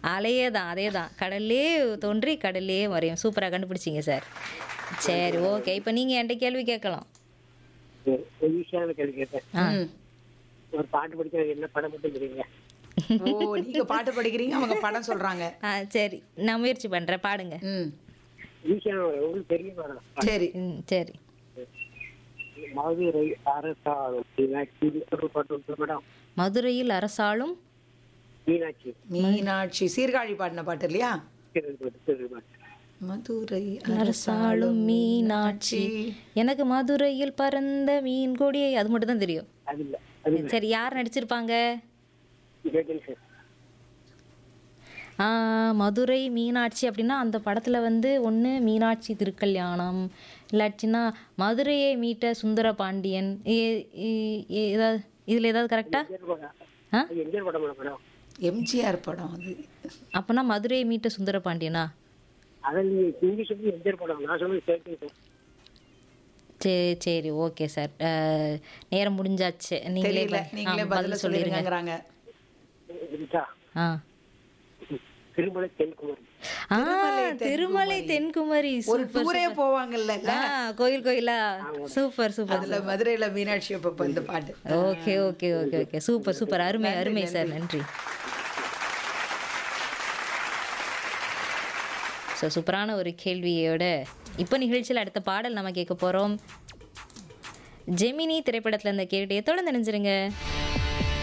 அலையே தான் அதே தான் கடல்லே தோன்றி கடல்லே மறையும் சூப்பராக கண்டுபிடிச்சிங்க சார் சரி ஓகே இப்போ நீங்கள் என்கிட்ட கேள்வி கேட்கலாம் சரி, ஒரு ஈஸியான கேள்வி கேட்டேன் ஆ ம். ஒரு பாட்டு படிக்க என்ன படம் மட்டும் தெரியுங்க ஓ நீங்க பாட்டு படிக்கிறீங்க அவங்க படம் சொல்றாங்க ஆ சரி நான் முயற்சி பண்ணுறேன் பாடுங்க ம் ஈஸியான ஒரு- உங்களுக்கு தெரிய படம் சரி ம் சரி மதுரை அரசாளும் மீனாட்சி ஒரு பாட்டு இருக்கு மேடம் மதுரையில் அரசாளும் மீனாட்சி மீனாட்சி சீர்காழி பாடின பாட்டு இல்லையா சிறு பாட்டு சிறு பாட்டு மதுரை அரசாளும் மீனாட்சி எனக்கு மதுரையில் பறந்த மீன் கொடியை அது மட்டும் தான் தெரியும் அது இல்ல அது சரி யார் நடிச்சிருப்பாங்க கேட்டேன் சார் ஆ, மதுரை மீனாட்சி அப்படின்னா அந்த படத்தில் வந்து ஒன்று மீனாட்சி திருக்கல்யாணம் இல்லாட்டினா மதுரையை மீட்ட சுந்தர பாண்டியன் ஏ- ஏ- ஏ- ஏதாவது இதில் ஏதாவது கரெக்டா எம்ஜிஆர் படம் ஆ அது எம்ஜிஆர் படம் மேடம் எம்ஜிஆர் படம் அது அப்போனா மதுரையை மீட்ட சுந்தர பாண்டியனா அதில் நீங்க இங்கிலீஷ் சொல்லி எம்ஜிஆர் படம் நான் சொன்னது கேட்டேன் சார் சரி சரி ஓகே சார் அஹ், நேரம் முடிஞ்சாச்சு நீங்களே தெரியல ப- நீங்களே ஆ, பதில சொல்லிருங்கிறாங்க இருக்கா ஆ திருமலை தென்குமரி ஆ திருமலை திருமலை தென்குமரி ஒரு சூப்பர் டூரே போவாங்கல்ல ஆ கோயில் கோயிலா சூப்பர் சூப்பர் அதுல மதுரையில மீனாட்சி அப்ப இந்த பாட்டு okay okay okay okay super super அருமை அருமை சார் நன்றி ஸோ சூப்பரான ஒரு கேள்வியோட இப்போ நிகழ்ச்சியில் அடுத்த பாடல் நம்ம கேட்க போகிறோம் ஜெமினி திரைப்படத்தில் இந்த கேள்வியை தொடர்ந்து நினைஞ்சிருங்க